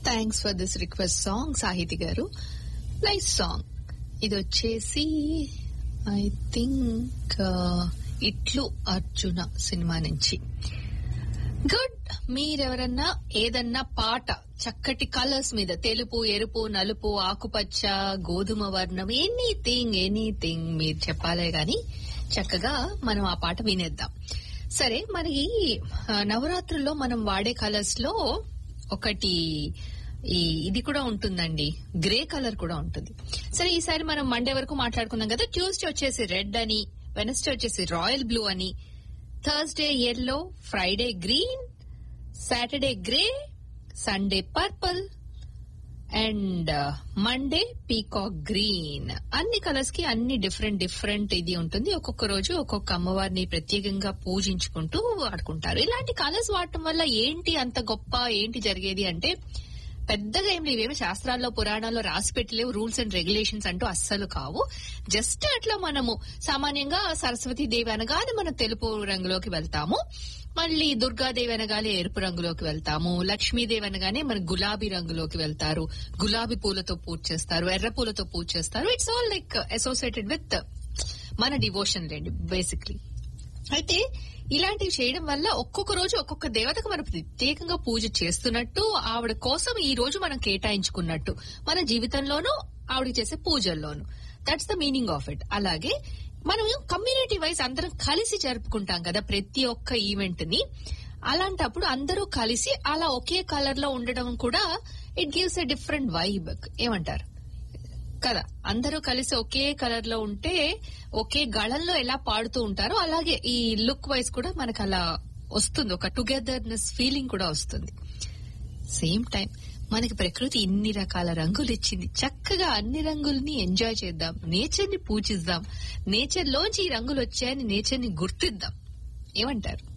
thanks for this request song Sahithi గారు nice song ఇది వచ్చేసి ఐ థింక్ ఇట్లు అర్జున సినిమా నుంచి గుడ్ మీరెవరన్నా ఏదన్నా పాట చక్కటి కలర్స్ మీద తెలుపు ఎరుపు నలుపు ఆకుపచ్చ గోధుమ వర్ణం ఎనీథింగ్ ఎనీథింగ్ మీరు చెప్పాలే గాని చక్కగా మనం ఆ పాట వినేద్దాం సరే మరి ఆ, నవరాత్రుల్లో మనం వాడే కలర్స్ లో ఒకటి ఈ ఇది కూడా ఉంటుందండి గ్రే కలర్ కూడా ఉంటుంది సరే ఈసారి మనం మండే వరకు మాట్లాడుకున్నాం కదా ట్యూస్డే వచ్చేసి రెడ్ అని వెనస్డే వచ్చేసి రాయల్ బ్లూ అని Thursday yellow Friday green Saturday grey Sunday purple and Monday peacock green అన్ని కలర్స్ కి అన్ని డిఫరెంట్ డిఫరెంట్ ఇది ఉంటుంది ఒక్కొక్క రోజు ఒక్కొక్క అమ్మవారిని ప్రత్యేకంగా పూజించుకుంటూ వాడుకుంటారు ఇలాంటి కలర్స్ వాడటం వల్ల ఏంటి అంత గొప్ప ఏంటి జరిగేది అంటే పెద్దగా ఏం లేవు ఇవేమి శాస్త్రాల్లో పురాణాల్లో రాసి పెట్టలేవు రూల్స్ అండ్ రెగ్యులేషన్స్ అంటూ అస్సలు కావు జస్ట్ అట్లా మనము సామాన్యంగా సరస్వతి దేవి అనగానే మనం తెలుపు రంగులోకి వెళ్తాము మళ్ళీ దుర్గాదేవి అనగానే ఎరుపు రంగులోకి వెళ్తాము లక్ష్మీదేవి అనగానే మన గులాబీ రంగులోకి వెళ్తారు గులాబీ పూలతో పూజ చేస్తారు ఎర్ర పూలతో పూజ చేస్తారు it's all like associated with మన డివోషన్ లేండి బేసిక్లీ అయితే ఇలాంటివి చేయడం వల్ల ఒక్కొక్క రోజు ఒక్కొక్క దేవతకు మనం ప్రత్యేకంగా పూజ చేస్తున్నట్టు ఆవిడ కోసం ఈ రోజు మనం కేటాయించుకున్నట్టు మన జీవితంలోనూ ఆవిడ చేసే పూజల్లోనూ that's the meaning of it అలాగే మనం కమ్యూనిటీ వైజ్ అందరం కలిసి జరుపుకుంటాం కదా ప్రతి ఒక్క ఈవెంట్ ని అలాంటప్పుడు అందరూ కలిసి అలా ఒకే కలర్ లో ఉండడం కూడా it gives a different vibe ఏమంటారు కదా అందరూ కలిసి ఒకే కలర్ లో ఉంటే ఒకే గళంలో ఎలా పాడుతూ ఉంటారో అలాగే ఈ లుక్ వైజ్ కూడా మనకు అలా వస్తుంది ఒక టుగెదర్నెస్ ఫీలింగ్ కూడా వస్తుంది సేమ్ టైం మనకి ప్రకృతి ఇన్ని రకాల రంగులు ఇచ్చింది చక్కగా అన్ని రంగుల్ని ఎంజాయ్ చేద్దాం నేచర్ ని పూజిద్దాం నేచర్ లోంచి ఈ రంగులు వచ్చాయని నేచర్ ని గుర్తిద్దాం ఏమంటారు